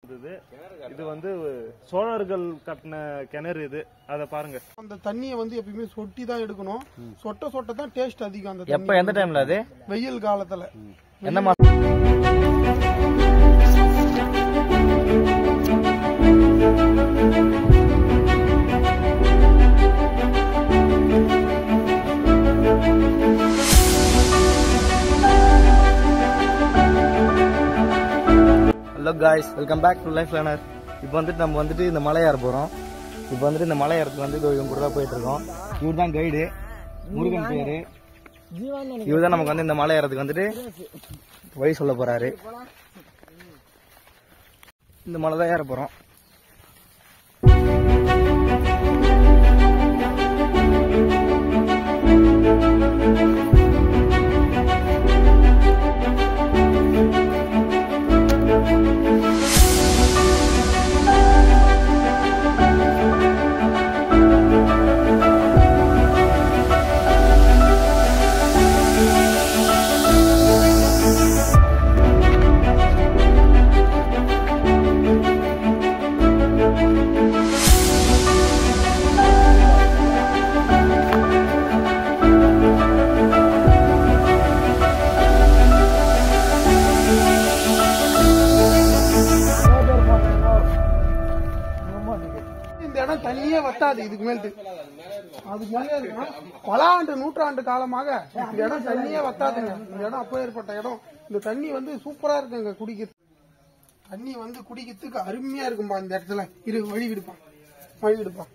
இருந்தது இது வந்து சோழர்கள் கட்டின கிணறு இது அத பாருங்க அந்த தண்ணியை வந்து எப்பயுமே சொட்டி தான் எடுக்கணும் சொட்ட சொட்ட தான் டேஸ்ட் அதிகம் அந்த எப்ப தண்ணி எந்த டைம்ல அது வெயில் காலத்துல எந்த மாசம் hello guys welcome back to life learner இப்போ வந்துட்டு நம்ம வந்துட்டு இந்த மலை ஏற போகிறோம் இப்போ வந்துட்டு இந்த மலை ஏறத்துக்கு வந்து இதோ இவங்க கூட தான் போயிட்டு இருக்கோம் இவர் தான் கைடு முருகன் பேரு இவர் தான் நமக்கு வந்து இந்த மலை ஏறதுக்கு வந்துட்டு வழி சொல்ல போறாரு இந்த மலை தான் ஏற போறோம் இந்த இடம் தண்ணியே வத்தாது இதுக்கு மேல்ட்டு அதுக்கு மேலே இருக்கும் பல ஆண்டு நூற்றாண்டு காலமாக இந்த இடம் தண்ணியே வத்தாதுங்க இந்த இடம் அப்போ ஏற்பட்ட இடம் இந்த தண்ணி வந்து சூப்பரா இருக்குங்க குடிக்க தண்ணி வந்து குடிக்கிறதுக்கு அருமையா இருக்கும்பா இந்த இடத்துல இரு வழி விடுப்பான் வழி விடுப்பான்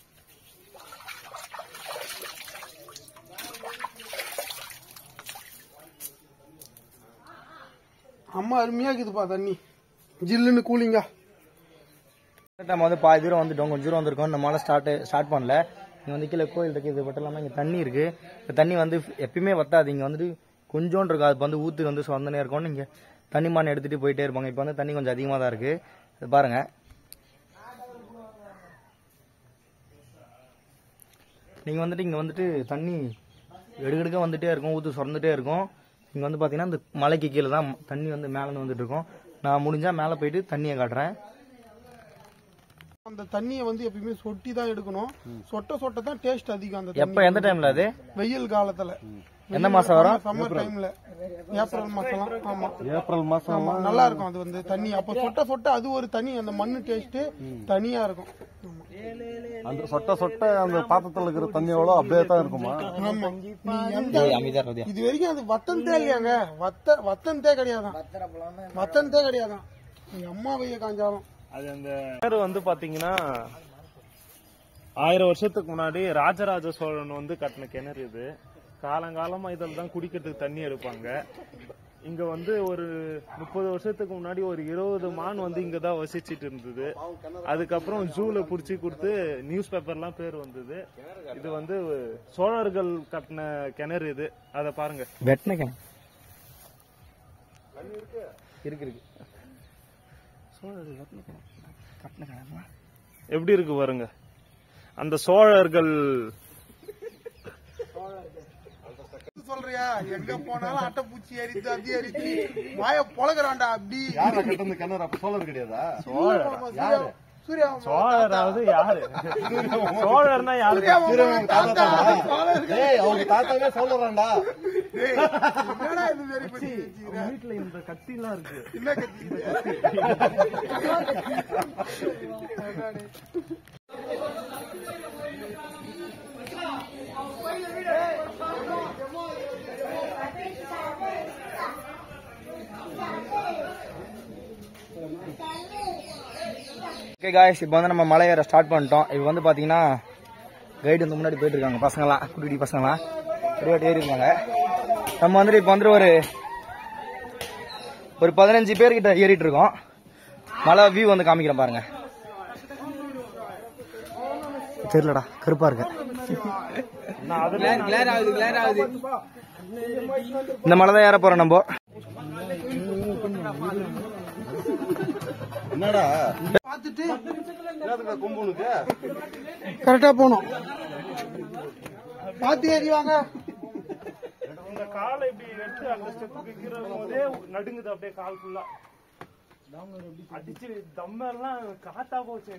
அம்மா அருமையா இருக்குதுப்பா தண்ணி ஜில்லுன்னு கூலிங்கா நம்ம வந்து பாதி தூரம் வந்துட்டோம் கொஞ்சம் தூரம் வந்திருக்கோம் இந்த மலை ஸ்டார்ட் ஸ்டார்ட் பண்ணல இங்க வந்து கீழே கோயில் இருக்கு இது மட்டும் இல்லாம இங்க தண்ணி இருக்கு இந்த தண்ணி வந்து எப்பயுமே வத்தாது இங்க வந்துட்டு கொஞ்சோண்டு இருக்கும் அது வந்து ஊத்து வந்து சொந்தனே இருக்கும் நீங்க தண்ணி மான் எடுத்துட்டு போயிட்டே இருப்பாங்க இப்போ வந்து தண்ணி கொஞ்சம் அதிகமா தான் இருக்கு இது பாருங்க நீங்க வந்துட்டு இங்க வந்துட்டு தண்ணி எடுக்கெடுக்க வந்துட்டே இருக்கும் ஊத்து சுரந்துட்டே இருக்கும் இங்க வந்து பாத்தீங்கன்னா இந்த மலைக்கு கீழே தான் தண்ணி வந்து மேல இருந்து வந்துட்டு இருக்கும் நான் முடிஞ்சா மேல போயிட்டு தண்ணியை காட்டுறேன் அந்த தண்ணியை வந்து எப்பயுமே சொட்டி தான் எடுக்கணும் சொட்ட சொட்ட தான் டேஸ்ட் அதிகம் அந்த எப்ப தண்ணி எந்த டைம்ல அது வெயில் காலத்துல எந்த மாசம் வரும் சம்மர் டைம்ல ஏப்ரல் மாசம் ஆமா ஏப்ரல் மாசம் ஆமா நல்லா இருக்கும் அது வந்து தண்ணி அப்ப சொட்ட சொட்ட அது ஒரு தனி அந்த மண்ணு டேஸ்ட் தனியா இருக்கும் ஆமா. அந்த சொட்ட சொட்ட அந்த பாத்திரத்துல இருக்கிற தண்ணியோட அப்படியே தான் இருக்குமா ஆமா நீ எந்த அமைதியா இருந்தியா இது வரைக்கும் அது வத்தந்தே இல்லையாங்க வத்த வத்தந்தே கிடையாதான் வத்தந்தே கிடையாதான் எங்க அம்மா வைய காஞ்சாலும் அது அந்த கிணறு வந்து பாத்தீங்கன்னா ஆயிரம் வருஷத்துக்கு முன்னாடி ராஜராஜ சோழன் வந்து கட்டின கிணறு இது காலங்காலமா இதில் தான் குடிக்கிறதுக்கு தண்ணி எடுப்பாங்க இங்க வந்து ஒரு முப்பது வருஷத்துக்கு முன்னாடி ஒரு இருபது மான் வந்து இங்க தான் வசிச்சிட்டு இருந்தது அதுக்கப்புறம் ஜூல புடிச்சு கொடுத்து நியூஸ் பேப்பர்லாம் பேர் வந்தது இது வந்து சோழர்கள் கட்டின கிணறு இது அத பாருங்க வெட்டின கிணறு இருக்கு இருக்கு சோழர்கள் வெட்டின கிணறு. கட்டின கிணறுமா? எப்படி இருக்கு பாருங்க அந்த சோழர்கள் சொல்றியா எங்க போனாலும் அட்டைப்பூச்சி எரித்து அது எரித்து வாய பொழகுறான்டா அப்படி யார கட்டுறது கிணறு அப்ப சோழர் கிடையாதா ஆமா, சூர்யா சூர்யா சோழராவது யாரு சோழர்னா யாரு சூர்யா மாமா, தாத்தா, சோழர். ஏய் அவங்க தாத்தாவே சோழராண்டா டேய், என்னடா இது மாதிரி பண்ணி வச்சிருக்கிற? வீட்டுல இந்த கத்தி எல்லாம் இருக்கு என்ன கத்தி இது? ஓகே காய்ஸ் இப்போ வந்து நம்ம மலை ஏற ஸ்டார்ட் பண்ணிட்டோம் இப்போ வந்து பாத்தீங்கன்னா கைடு வந்து முன்னாடி போயிட்டு இருக்காங்க பசங்களாம் குட்டி குட்டி பசங்களாம் ஒரு வாட்டி ஏறி இருக்காங்க நம்ம வந்துட்டு இப்போ வந்துட்டு ஒரு ஒரு பதினஞ்சு பேர்கிட்ட ஏறிட்டு இருக்கோம் மலை வியூ வந்து காமிக்கிறேன் பாருங்க தெரியலடா கருப்பா இருக்கு இந்த மலை தான் ஏற போறோம் நம்ம என்னடா பார்த்துட்டு என்னதுக்கு கும்புனுக்கு கரெக்டா போனோம் பார்த்து ஏறிவாங்க உங்க காலை இப்படி எடுத்து அந்த ஸ்டெப்புக்கு கீழே போதே நடுங்குது அப்படியே கால் ஃபுல்லா அடிச்சு தம்மெல்லாம் காத்தா போச்சு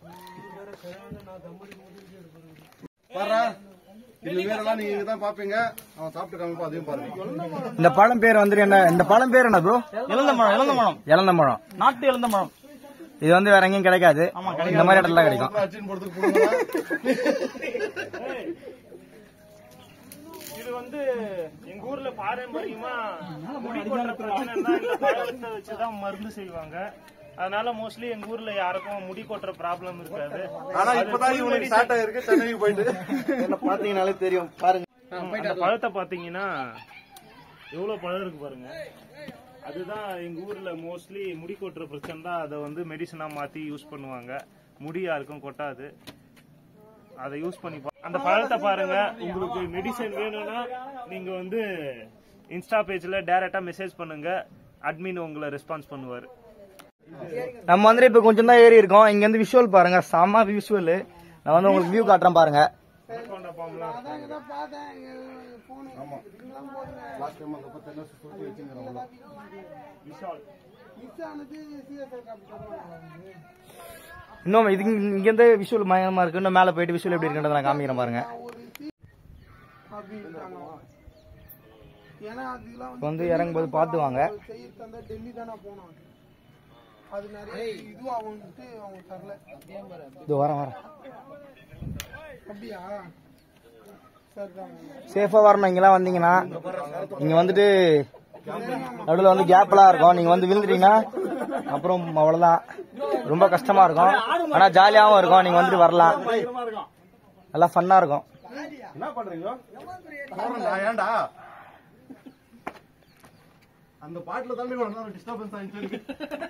பாரு இந்த மீனெல்லாம் நீங்க தான் பாப்பீங்க அவன் சாப்பிட்டு காமிப்பா அதையும் பாருங்க இந்த பழம் பேர் வந்துட்டு என்ன இந்த பழம் பேர் என்ன ப்ரோ இழந்த மரம் இழந்த மரம் இளந்த பழம் நாட்டு இழந்த மரம் இது வந்து வேற எங்கேயும் கிடைக்காது இந்த மாதிரி இடத்துல கிடைக்கும் அச்சின் போடுறதுக்கு போடுங்க இது வந்து எங்க ஊர்ல பாரம்பரியமா முடி கொட்டுற பிரச்சனைனா இந்த பழத்தை வச்சுதான் மருந்து செய்வாங்க அதனால மோஸ்ட்லி எங்க ஊர்ல யாருக்கும் முடி கொட்டுற ப்ராப்ளம் இருக்காது ஆனா இப்பதான் இவனுக்கு ஸ்டார்ட் ஆயிருக்கு சென்னைக்கு போயிட்டு என்ன பாத்தீங்கனாலே தெரியும் பாருங்க அந்த பழத்தை பாத்தீங்கன்னா எவ்வளவு பழம் இருக்கு பாருங்க அதுதான் எங்க ஊர்ல மோஸ்ட்லி முடி கொட்டுற பிரச்சனை தான் அதை வந்து மெடிசனா மாத்தி யூஸ் பண்ணுவாங்க முடி யாருக்கும் கொட்டாது அதை யூஸ் பண்ணி பா- அந்த பழத்தை பாருங்க உங்களுக்கு மெடிசன் வேணும்னா நீங்க வந்து இன்ஸ்டா பேஜ்ல டைரக்டா மெசேஜ் பண்ணுங்க அட்மின் உங்களை ரெஸ்பான்ஸ் பண்ணுவாரு நம்ம வந்து இப்ப கொஞ்சம் தான் ஏறி இருக்கோம் இங்க இருந்து விஷுவல் பாருங்க செம்ம விஷுவல் நான் வந்து உங்களுக்கு வியூ காட்டுறேன் பாருங்க அனகோண்டா பாம்புலாம் அதான் இங்கதான் பார்த்தேன் போனு இதெல்லாம் போடுங்க லாஸ்ட் டைம் அங்க பத்தி என்ன சுத்தி வச்சுங்கிறோம் விஷால் மிஸ் ஆனது சிஎஸ்ஆர் காப்பி இன்னும் இது இங்க இருந்து விஷுவல் பயங்கரமா இருக்கு இன்னும் மேல போயிட்டு விஷுவல் எப்படி இருக்குன்றத நான் காமிக்கிறேன் பாருங்க ஒரு சி- அப்படின்ட்டாங்க ஏன்னா அதெல்லாம் இப்ப வந்து இறங்கும்போது பார்த்து வாங்க செய்ய தந்தா டெல்லி தானே போனோம் அது நிறைய இதுவாகும்ட்டு அவங்க தரல இது வரேன் வரேன் அப்படியா சரிதான் சேஃபா வரணும் இங்கெல்லாம் வந்தீங்கன்னா இங்க வந்துட்டு நடுவில் வந்து கேப்லாம் இருக்கும் நீங்க வந்து விழுந்துட்டீங்கன்னா அப்புறம் அவ்வளவுதான் ரொம்ப கஷ்டமா இருக்கும் ஆனா ஜாலியாவும் இருக்கும் நீங்க வந்துட்டு வரலாம் நல்லா ஃபன்னா இருக்கும் என்ன பண்றீங்க போறேன்டா, ஏன்டா அந்த பாட்டுல தாண்டி ஒரு டிஸ்டர்பன்ஸ் ஆயிடுச்சு எனக்கு.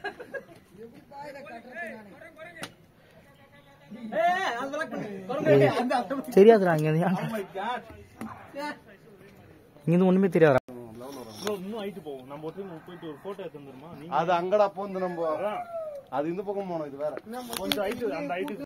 தெரியாதுடா இங்க இருந்து இங்க இருந்து ஒண்ணுமே தெரியாதுடா இன்னும் இன்னும் ஹைட்டு போகும் நம்ம ஒருத்தர் போயிட்டு ஒரு போட்டோ எடுத்து வந்துருமா நீங்க அது அங்கடா போந்து நம்ம அதான். அது இந்த பக்கம் போனோம் இது வேற கொஞ்சம் ஹைட்டு அந்த ஹைட்டு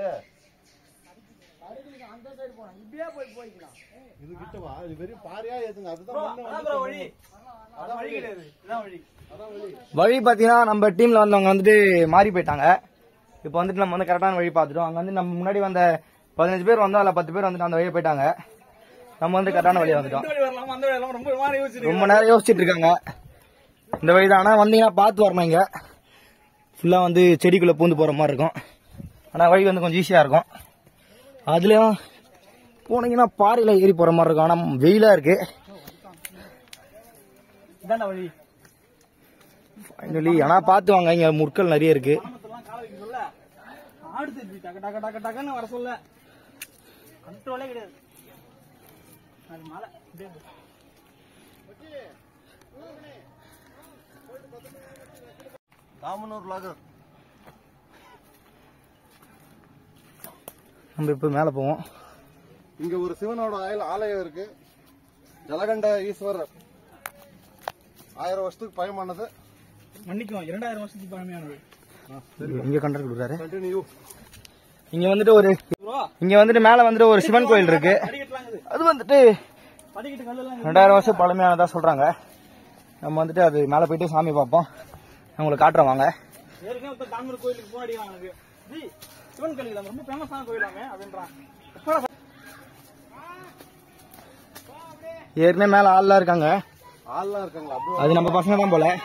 இது கிட்ட வா இது வெறும் பாரியா ஏத்துங்க அதுதான் வழி அதான் வழி கிடையாது இதான் வழி வழி பாத்தீங்கன்னா நம்ம டீம்ல வந்தவங்க வந்துட்டு மாறி போயிட்டாங்க இப்போ வந்துட்டு நம்ம வந்து கரெக்டான வழி பார்த்துட்டோம் அங்க வந்து நம்ம முன்னாடி வந்த பதினஞ்சு பேர் வந்தோம் அதுல பத்து பேர் வந்துட்டு அந்த வழியை போயிட்டாங்க நம்ம வந்து கரெக்டான வழியை வந்துட்டோம் இந்த வழி வரலாம் அந்த வழி வரலாம் ரொம்ப மாதிரி யோசிச்சு ரொம்ப நேரம் யோசிச்சுட்டு இருக்காங்க இந்த வழி தான் ஆனா வந்தீங்கன்னா பார்த்து வரணும் இங்க ஃபுல்லா வந்து செடிக்குள்ள பூந்து போற மாதிரி இருக்கும் ஆனா வழி வந்து கொஞ்சம் ஈஸியா இருக்கும் அதுலயும் போனீங்கன்னா பாறையில ஏறி போற மாதிரி இருக்கும் ஆனா வெயிலா இருக்கு இதாண்டா வழி ஃபைனலி ஆனா பார்த்து வாங்க இங்க முற்கள் நிறைய இருக்கு மத்தெல்லாம் கால வைக்க சொல்ல ஆடு தெரிஞ்சு டக்கு டக்கு டக்கு டக்குன்னு வர சொல்ல கண்ட்ரோலே கிடையாது அது மலை இதே இரு. தாமனூர் லாகர் நம்ம இப்ப மேல போவோம் இங்க ஒரு சிவனோட ஆய- ஆலயம் இருக்கு ஜலகண்ட ஈஸ்வரர் ஆயிரம் வருஷத்துக்கு பயமானது மன்னிக்கும் இரண்டாயிரம் வருஷத்துக்கு பழமையானது இங்க கண்டக்ட் கொடுக்குறாரு கண்டினியூ இங்க வந்துட்டு ஒரு இங்க வந்துட்டு மேல வந்துட்டு ஒரு சிவன் கோயில் இருக்கு படிக்கட்டுலாம் இருக்குது அது வந்துட்டு படிக்கட்டு கல்லெல்லாம் இருக்குது. ரெண்டாயிரம் வருஷம் பழமையானதா சொல்றாங்க நம்ம வந்துட்டு அது மேல போயிட்டு சாமி பார்ப்போம் நான் உங்களுக்கு காட்டுறேன் வாங்க ஏற்கனவே ஒருத்தன் தாமரை கோயிலுக்கு போராடி எனக்கு ஜி சிவன் கோயில் தான் ரொம்ப ஃபேமஸான கோயிலாமே அப்படின்றான் ஏற்கனவே மேல ஆள்லாம் இருக்காங்க ஆள்லாம் இருக்காங்களா அப்படியே அது நம்ம பசங்க தான் போல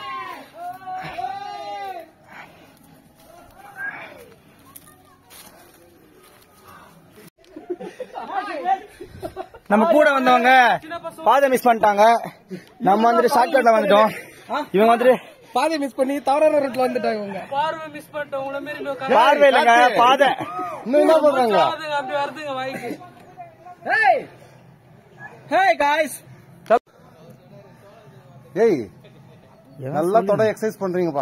நம்ம கூட வந்தவங்க பாதை மிஸ் பண்ணிட்டாங்க நம்ம வந்துட்டு ஷார்ட்கட்ல வந்துட்டோம் இவங்க வந்துட்டு பாதை மிஸ் பண்ணி தவறான ரூட்ல வந்துட்டாங்க இவங்க பார்வை மிஸ் பண்ணிட்டோம் உங்களை மாரி இன்னும் பார்வை இல்லைங்க பாதை இன்னும் என்ன பண்றாங்க அப்படி வருதுங்க வாய்க்கு ஹேய் ஹேய் காய்ஸ் ஏய் நல்லா தொட எக்ஸசைஸ் பண்றீங்கப்பா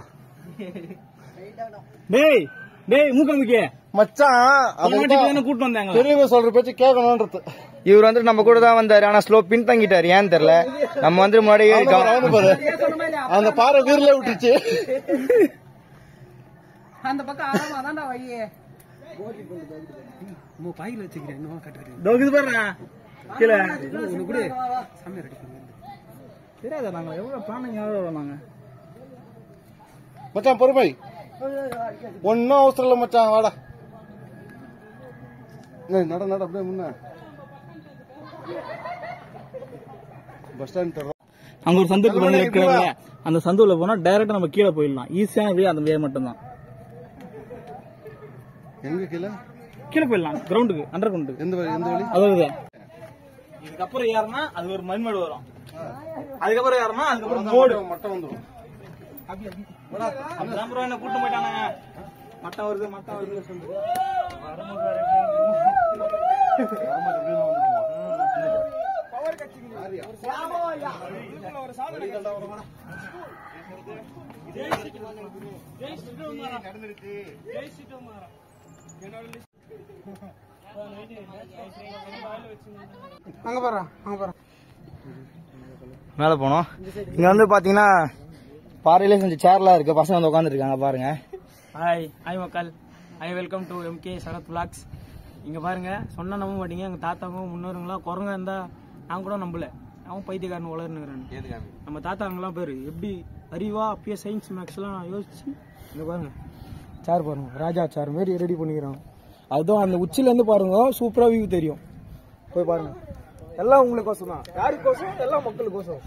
டேய் டேய் மூக்க முக்கிய மச்சான் மாட்டிக்கு அது கூட்டு வந்தாங்க பெரியவங்க சொல்ற பேச்சு கேட்கணும்ன்றது இவர் வந்துட்டு நம்ம கூட தான் வந்தாரு ஆனா ஸ்லோ பின் தங்கிட்டாரு ஏன்னு தெரியல நம்ம வந்து முன்னாடி ஏறிட்டோம் அவனு பாரு அந்த பாறை வீர்ல விட்டுச்சு அந்த பக்கம் ஆரம்பம் தான்டா வழியே டோக்குது பாருடா கீழே கூட தெரியாதா நாங்க எவ்வளவு பிளானிங் எவ்வளவு நாங்க மச்சான் பொறுமை ஒன்னும் அவசரம் இல்ல மச்சான் வாடா ஏய், நட நட அப்படியே முன்ன பஸ் ஸ்டாண்ட் தரோம் அங்க ஒரு சந்து இருக்கு இருக்கிறவங்க அந்த சந்துல போனா டைரக்டா நம்ம கீழே போயிடலாம் ஈஸியான வே அந்த வே மட்டும் தான் எங்க கீழே கீழே போயிடலாம் கிரவுண்டுக்கு அண்டர் கிரவுண்டுக்கு எந்த வழி எந்த வழி அதாவது இதுக்கப்புறம் ஏறினா அது ஒரு மண்மேடு வரும் அதுக்கப்புறம் ஏறினா அதுக்கப்புறம் மோடு மட்டம் வந்துடும் அப்படிதான் bro என்ன கூட்டு போயிட்டானுங்க மட்டம் வருது மட்டம் வருது சொல்லு அங்க பாரு அங்க பாரு மேலே போனோம் இங்கே வந்து பார்த்தீங்கன்னா பாறையிலே செஞ்ச சேர்லாம் இருக்கு பசங்க வந்து உட்காந்துருக்காங்க பாருங்க ஹாய் ஹாய் மக்கள் hi welcome to MK Sarath vlogs இங்க பாருங்க சொன்னா நம்ப மாட்டீங்க எங்க தாத்தாவும் முன்னோருங்களாம் குரங்கா இருந்தா நான் கூட நம்பல அவன் பைத்தியக்காரன் வளர்னுங்கிறான் நம்ம தாத்தாங்கெல்லாம் பேரு எப்படி அறிவா அப்பயே சயின்ஸ் மேக்ஸ் எல்லாம் யோசிச்சு இங்க பாருங்க சார் பாருங்க ராஜா சார் மாரி ரெடி பண்ணிக்கிறான் அதுவும் அந்த உச்சில இருந்து பாருங்க சூப்பரா வியூ தெரியும் போய் பாருங்க எல்லாம் உங்களுக்கோசம் தான் யாருக்கோசம் எல்லாம் மக்களுக்கோசம்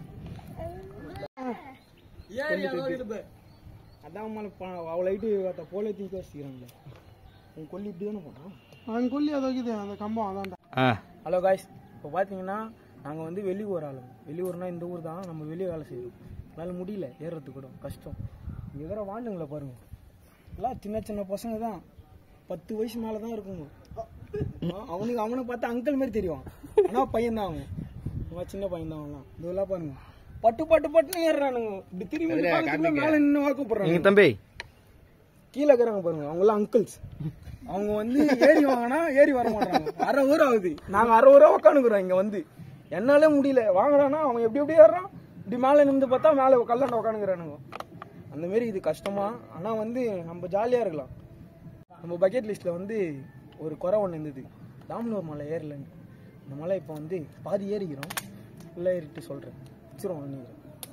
அதான் மேல அவ்வளோ ஹைட்டு போல தீக்க வச்சுக்கிறாங்களே உன் கொல்லி இப்படி தானே போனான் அவன் கொல்லி அதை வைக்குது அந்த கம்பம் அதான்டா ஆ ஹலோ காய்ஸ் இப்போ பார்த்தீங்கன்னா நாங்கள் வந்து வெளியூர் ஆளுங்க வெளியூர்னா இந்த ஊர் தான் நம்ம வெளியே வேலை செய்கிறோம் என்னால் முடியல ஏறுறதுக்கு கூட கஷ்டம் இங்கே இருக்கிற வாண்டுங்கள பாருங்க எல்லாம் சின்ன சின்ன பசங்க தான் பத்து வயசு மேலே தான் இருக்குங்க ஆ, அவனுக்கு அவனை பார்த்தா அங்கிள் மாதிரி தெரியும் ஆனால் பையன் தான் அவன் அவன் சின்ன பையன் தான் அவன்லாம் இதெல்லாம் பாருங்க பட்டு பட்டு பட்டுன்னு ஏறுறானுங்க இப்படி திரும்பி பார்க்கறதுக்குள்ள மேலே நின்று வாக்கப்படுறாங்க நீங்க தம்பி கீழே இருக்கிறாங்க பாருங்க அவங்க எல்லாம் அங்கிள்ஸ் அவங்க வந்து ஏறி வாங்கினா ஏறி வர மாட்டாங்க அரை ஊர் ஆகுது நாங்க அரை ஊரா உட்காந்துக்கிறோம் இங்க வந்து என்னாலே முடியல வாங்கலாம்னா அவன் எப்படி எப்படி ஏறான் இப்படி மேலே நின்று பார்த்தா மேலே கல்லாண்ட உட்காந்துக்கிறானுங்க அந்த மாரி இது கஷ்டமா ஆனா வந்து நம்ம ஜாலியா இருக்கலாம் நம்ம பக்கெட் லிஸ்ட்ல வந்து ஒரு குறை ஒன்று இருந்தது தாமனூர் மலை ஏறலன்னு இந்த மலை இப்போ வந்து பாதி ஏறிக்கிறோம் ஃபுல்லாக ஏறிட்டு சொல்கிறேன் வச்சிரும் நினைக்கிறேன்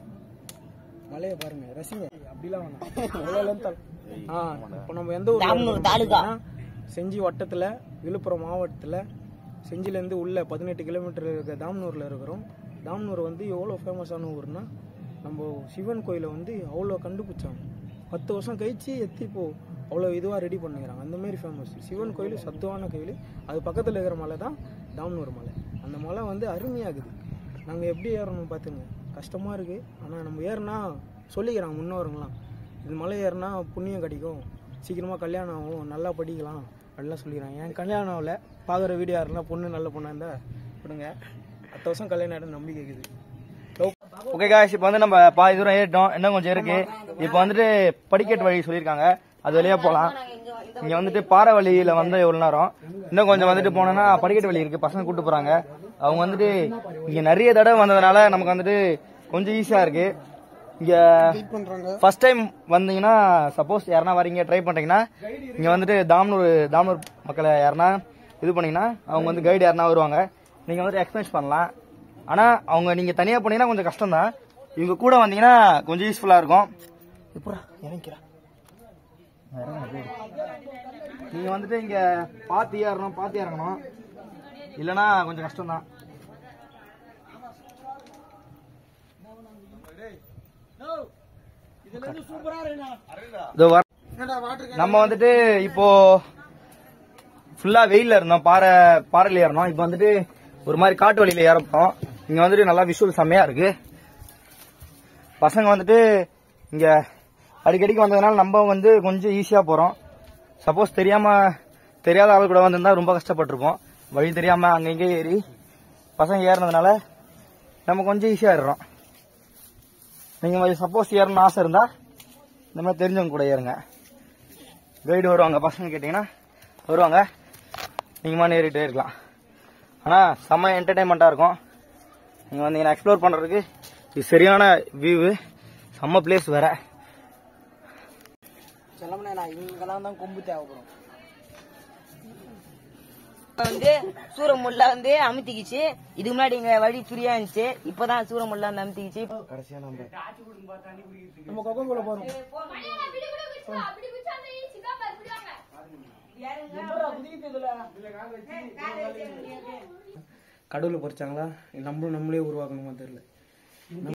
மலையை பாருங்க ரசிங்க அப்படிலாம் வேணாம் எவ்வளோ length ஆ- ஆ இப்போ நம்ம எந்த ஊர் செஞ்சி வட்டத்தில் விழுப்புரம் மாவட்டத்தில் செஞ்சிலேருந்து உள்ள பதினெட்டு கிலோமீட்டர் இருக்க தாம்னூரில் இருக்கிறோம் தாம்னூர் வந்து எவ்வளோ ஃபேமஸான ஊர்னா நம்ம சிவன் கோயிலை வந்து அவ்வளோ கண்டுபிடிச்சாங்க பத்து வருஷம் கழிச்சு எத்தி இப்போ அவ்வளோ இதுவாக ரெடி பண்ணுகிறாங்க அந்த மாதிரி ஃபேமஸ் சிவன் கோயில் சத்துவான கோயில் அது பக்கத்தில் இருக்கிற மலை தான் தாம்னூர் மலை அந்த மலை வந்து அருமையாகுது நாங்கள் எப்படி ஏறணும் பார்த்துங்க கஷ்டமாக இருக்குது ஆனால் நம்ம ஏறினா சொல்லிக்கிறாங்க முன்னோருங்களாம் இது மலை ஏறினா புண்ணியம் கிடைக்கும் சீக்கிரமாக கல்யாணம் ஆகும் நல்லா படிக்கலாம் அப்படிலாம் சொல்லிக்கிறாங்க என் கல்யாணம் ஆகல பார்க்குற வீடியோ யாருன்னா பொண்ணு நல்ல பொண்ணாக இருந்தால் விடுங்க அடுத்த வருஷம் கல்யாணம் ஆகிடும் நம்பிக்கை இருக்குது லவ் ஓகே காய்ஸ் இப்போ வந்து நம்ம பாதி தூரம் ஏறிட்டோம் இன்னும் கொஞ்சம் இருக்கு இப்போ வந்துட்டு படிக்கட்டு வழி சொல்லியிருக்காங்க அது வழியா போகலாம் இங்க வந்துட்டு பாறை வழியில வந்து எவ்வளவு நேரம் இன்னும் கொஞ்சம் வந்துட்டு போனோம்னா படிக்கட்டு வழி இருக்கு பசங்க கூட்டு போறாங்க அவங்க வந்துட்டு இங்க நிறைய தடவை வந்ததுனால நமக்கு வந்துட்டு கொஞ்சம் ஈஸியா இருக்கு இங்க வெயிட் பண்றாங்க ஃபர்ஸ்ட் டைம் வந்தீங்கன்னா சப்போஸ் யாருனா வரீங்க ட்ரை பண்றீங்கன்னா இங்க வந்துட்டு தாம்னூர் தாம்னூர் மக்களை யாருனா இது பண்ணீங்கன்னா அவங்க வந்து கைடு யாருனா வருவாங்க நீங்க வந்துட்டு எக்ஸ்பீரியன்ஸ் பண்ணலாம் ஆனா அவங்க நீங்க தனியா போனீங்கன்னா கொஞ்சம் கஷ்டம் தான் இவங்க கூட வந்தீங்கன்னா கொஞ்சம் யூஸ்ஃபுல்லா இருக்கும் எப்படா இறங்கிக்கிறா நீங்க வந்துட்டு இங்க பாத்து ஏறணும் பாத்து இறங்கணும் இல்லனா கொஞ்சம் கஷ்டம் தான் இதோ வர என்னடா வாட்டர் நம்ம வந்துட்டு இப்போ ஃபுல்லா வெயில்ல இருந்தோம் பாறை பாறையில ஏறணும் இப்போ வந்துட்டு ஒரு மாதிரி காட்டு வழியில ஏறப்போம் இங்க வந்துட்டு நல்லா விஷுவல் செம்மையா இருக்கு பசங்க வந்துட்டு இங்க அடிக்கடிக்கு வந்ததுனால நம்ம வந்து கொஞ்சம் ஈஸியா போறோம் சப்போஸ் தெரியாம தெரியாத ஆள் கூட வந்திருந்தா ரொம்ப கஷ்டப்பட்டிருப்போம் வழி தெரியாம அங்க இங்க ஏறி பசங்க ஏறினதுனால நம்ம கொஞ்சம் ஈஸியா ஏறுறோம் நீங்க சப்போஸ் ஏறணும்னு ஆசை இருந்தா இந்த மாதிரி தெரிஞ்சவங்க கூட ஏறுங்க கைடு வருவாங்க பசங்க கேட்டிங்கன்னா வருவாங்க நீங்கள் மாதிரி ஏறிட்டே இருக்கலாம் ஆனால் செம்ம என்டர்டைன்மெண்ட்டாக இருக்கும் நீங்கள் வந்தீங்கன்னா எக்ஸ்ப்ளோர் பண்ணுறதுக்கு இது சரியான வியூவு செம்ம பிளேஸ் வேற செல்லம்னா நான் இவங்கெல்லாம் தான் கொம்பு தேவைப்படும் வந்து சூரமுல்லா வந்து அமுத்திக்கிச்சு இதுக்கு முன்னாடி இங்க வழி ஃப்ரீயா இருந்துச்சு இப்பதான் சூரமுல்லா வந்து அமுத்திக்கிச்சு கடைசியா நம்ம நம்ம கொக்கோ கோல போறோம் கடவுளை பறிச்சாங்களா இல்ல நம்மளும் நம்மளே உருவாக்கணுமா தெரியல